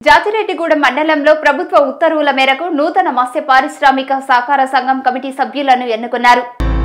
జాతిరెడ్డిగూడెం మండలంలో ప్రభుత్వ ఉత్తర్వుల మేరకు నూతన మత్స్య పారిశ్రామిక సహకార సంఘం కమిటీ సభ్యులను ఎన్నుకున్నారు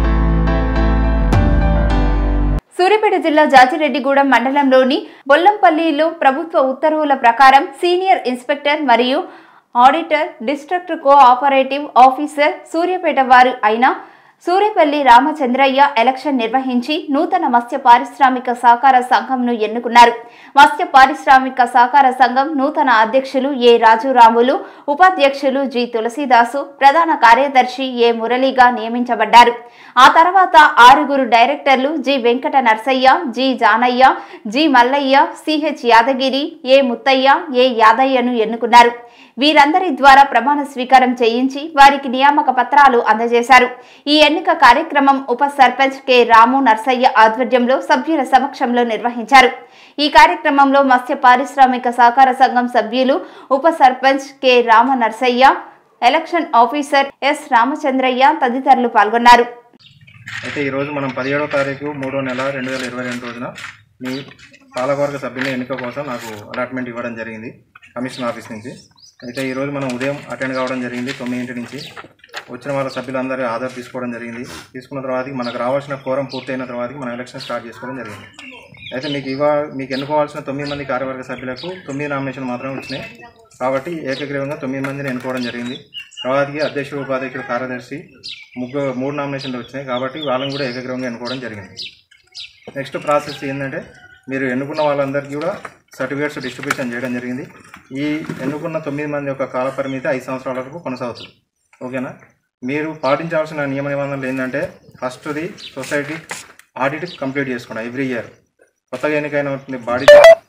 సూర్యాపేట జిల్లా జాజిరెడ్డిగూడెం మండలంలోని బొల్లంపల్లిలో ప్రభుత్వ ఉత్తర్వుల ప్రకారం సీనియర్ ఇన్స్పెక్టర్ మరియు auditor district cooperative officer Suryapet వారు అయిన సూర్యపల్లి రామచంద్రయ్య ఎలక్షన్ నిర్వహించి నూతన మత్స్య పారిశ్రామిక సహకార సంఘంను ఎన్నుకున్నారు మత్స్య పారిశ్రామిక సహకార సంఘం నూతన అధ్యక్షులు ఏ రాజురాములు ఉపాధ్యక్షులు జి తులసీదాసు ప్రధాన కార్యదర్శి ఏ మురళిగా నియమించబడ్డారు ఆ తర్వాత ఆరుగురు డైరెక్టర్లు G Venkata Narsaiah G Janaiah G Mallaiah CH Yadagiri A Muthaiah A యాదయ్యను ఎన్నుకున్నారు వీరందరి ద్వారా ప్రమాణ స్వీకారం చేయించి వారికి నియామక పత్రాలు అందజేశారు ఈ ఎన్నిక కార్యక్రమం ఉప సర్పంచ్ కె రాము నర్సయ్య ఆధ్వర్యంలో సభ్యుల సమక్షంలో నిర్వహించారు ఈ కార్యక్రమంలో మత్స్య పారిశ్రామిక సహకార సంఘం సభ్యులు ఉప sarpanch K Rama Narsaiah election officer S Ramachandraiah తదితరులు పాల్గొన్నారు అయితే ఈరోజు మనం పదిహేడో తారీఖు మూడో నెల రెండు వేల ఇరవై రెండు రోజున మీ పాలకవర్గ సభ్యుల ఎన్నిక కోసం నాకు అలాట్మెంట్ ఇవ్వడం జరిగింది కమిషన్ ఆఫీస్ నుంచి అయితే ఈరోజు మనం ఉదయం అటెండ్ కావడం జరిగింది తొమ్మిదింటి నుంచి వచ్చిన వాళ్ళ సభ్యులందరూ ఆధార్ తీసుకోవడం జరిగింది తీసుకున్న తర్వాత మనకు రావాల్సిన ఫోరం పూర్తయిన తర్వాత మనం ఎలక్షన్ స్టార్ట్ చేసుకోవడం జరిగింది అయితే మీకు ఇవా మీకు ఎన్నుకోవాల్సిన తొమ్మిది మంది కార్యవర్గ సభ్యులకు తొమ్మిది నామినేషన్ మాత్రమే వచ్చినాయి కాబట్టి ఏకగ్రీవంగా తొమ్మిది మందిని ఎన్నుకోవడం జరిగింది తర్వాతకి అధ్యక్షుడు ఉపాధ్యక్షుడు కార్యదర్శి ముగ్గురు మూడు నామినేషన్లు వచ్చినాయి కాబట్టి వాళ్ళని కూడా ఏకగ్రీవంగా ఎన్నుకోవడం జరిగింది నెక్స్ట్ ప్రాసెస్ ఏంటంటే మీరు ఎన్నుకున్న వాళ్ళందరికీ కూడా సర్టిఫికేట్స్ డిస్ట్రిబ్యూషన్ చేయడం జరిగింది ఈ ఎన్నుకున్న తొమ్మిది మంది యొక్క కాల పరిమితి ఐదు సంవత్సరాల వరకు కొనసాగుతుంది ఓకేనా మీరు పాటించాల్సిన నియమ నిబంధనలు ఏంటంటే ఫస్ట్ది సొసైటీ ఆడిట్ కంప్లీట్ చేసుకోండి ఎవ్రీ ఇయర్ కొత్తగా ఎన్నికైన బాడీ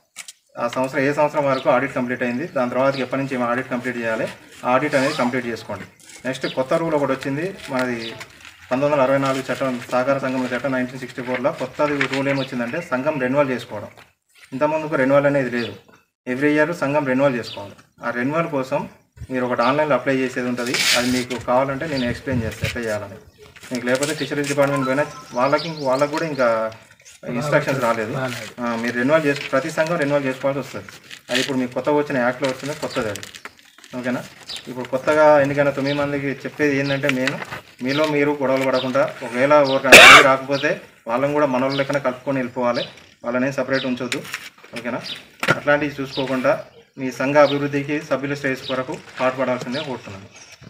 ఆ సంవత్సరం ఏ సంవత్సరం వరకు ఆడిట్ కంప్లీట్ అయింది దాని తర్వాత ఎప్పటి నుంచి ఏమో ఆడిట్ కంప్లీట్ చేయాలి ఆ ఆడిట్ అనేది కంప్లీట్ చేసుకోండి నెక్స్ట్ కొత్త రూల్ ఒకటి వచ్చింది మనది పంతొమ్మిది వందల అరవై నాలుగు చట్టం సహకార సంఘం చట్టం నైన్టీన్ సిక్స్టీ ఫోర్లో కొత్త రూల్ ఏమొచ్చిందంటే సంఘం రెన్యువల్ చేసుకోవడం ఇంతకుముందుకు రెన్యువల్ అనేది లేదు ఎవ్రీ ఇయర్ సంఘం రెన్యువల్ చేసుకోవాలి ఆ రెన్యువల్ కోసం మీరు ఒకటి ఆన్లైన్లో అప్లై చేసేది ఉంటుంది అది మీకు కావాలంటే నేను ఎక్స్ప్లెయిన్ చేస్తాను ఎట్లా చేయాలని మీకు లేకపోతే ఫిషరీస్ డిపార్ట్మెంట్ పోయినా వాళ్ళకి ఇంక- వాళ్ళకి కూడా ఇంకా ఇన్స్ట్రక్షన్స్ రాలేదు ఆ, మీరు రెన్యువల్ చేసు ప్రతి సంఘం రెన్యువల్ చేసుకోవాల్సి వస్తుంది అది ఇప్పుడు మీకు కొత్తగా వచ్చిన యాక్ట్లో వస్తుంది కొత్తది అది ఓకేనా ఇప్పుడు కొత్తగా ఎన్నికైన తొమ్మిది మందికి చెప్పేది ఏంటంటే నేను మీలో మీరు గొడవలు పడకుండా ఒకవేళ ఎవరికైనా రాకపోతే వాళ్ళని కూడా మనోళ్ళ లెక్కన కలుపుకొని వెళ్ళిపోవాలి వాళ్ళని సపరేట్ ఉంచొద్దు ఓకేనా అట్లాంటివి చూసుకోకుండా మీ సంఘ అభివృద్ధికి సభ్యుల శ్రేయస్ కొరకు పాటుపడాల్సిందే కోరుతున్నాను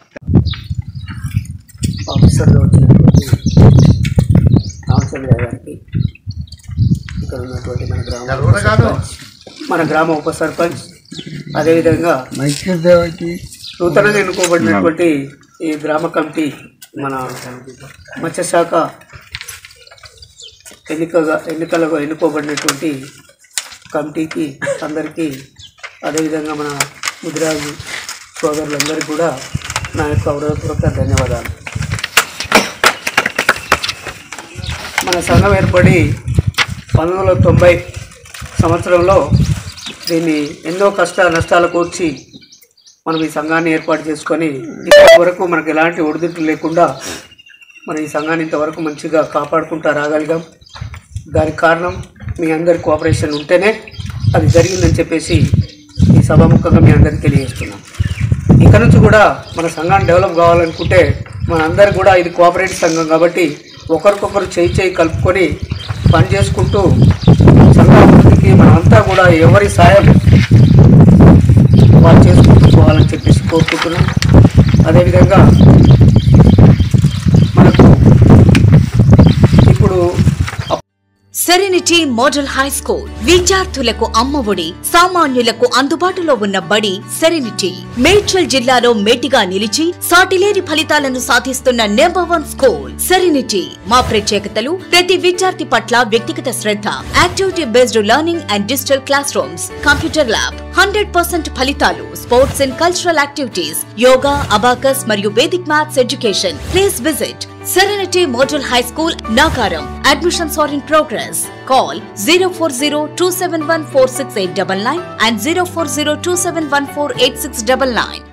ఆఫీసర్గా వచ్చినటువంటి రామచంద్ర గారికి ఇక్కడ ఉన్నటువంటి మన గ్రామ ఉప సర్పంచ్, మన గ్రామ ఉప సర్పంచ్ అదేవిధంగా నూతనంగా ఎన్నుకోబడినటువంటి ఈ గ్రామ కమిటీ మన మత్స్యశాఖ ఎన్నికగా ఎన్నికలుగా ఎన్నుకోబడినటువంటి కమిటీకి అందరికీ అదేవిధంగా మన ముదిరాజు సోదరులందరికీ కూడా నా యొక్క హృదయపూర్వక ధన్యవాదాలు మన సంఘం ఏర్పడి పంతొమ్మిది వందల తొంభై సంవత్సరంలో దీన్ని ఎన్నో కష్ట నష్టాలు కూర్చి మనం ఈ సంఘాన్ని ఏర్పాటు చేసుకొని ఇప్పటి వరకు మనకు ఎలాంటి ఒడిదుడుకులు లేకుండా మనం ఈ సంఘాన్ని ఇంతవరకు మంచిగా కాపాడుకుంటూ రాగలిగాం దానికి కారణం మీ అందరి కోఆపరేషన్ ఉంటేనే అది జరిగిందని చెప్పేసి ఈ సభాముఖంగా మీ అందరికీ తెలియజేస్తున్నాం ఇక్కడ నుంచి కూడా మన సంఘాన్ని డెవలప్ కావాలనుకుంటే మనందరూ కూడా ఇది కోఆపరేటివ్ సంఘం కాబట్టి ఒకరికొకరు చేయి చేయి కలుపుకొని పని చేసుకుంటూ సంఘ అభివృద్ధికి మనమంతా కూడా ఎవరి సాయం వాళ్ళు చేసుకుంటూ పోవాలని చెప్పేసి కోరుకుంటున్నాం అదేవిధంగా మనకు ఇప్పుడు సెరెనిటీ మోడల్ హై స్కూల్ విద్యార్థులకు అమ్మఒడి సామాన్యులకు అందుబాటులో ఉన్న బడి సెరెనిటీ మేడ్చల్ జిల్లాలో మేటిగా నిలిచి సాటిలేని ఫలితాలను సాధిస్తున్న నెంబర్ వన్ స్కూల్ సెరెనిటీ మా ప్రత్యేకతలు ప్రతి విద్యార్థి పట్ల వ్యక్తిగత శ్రద్ధ activity based learning and digital classroom computer lab hundred percent ఫలితాలు sports and cultural activities yoga abacus మరియు vedic maths education please visit Serenity Model High School, Nagaram. Admissions are in progress. Call 040 and 040 271 8699.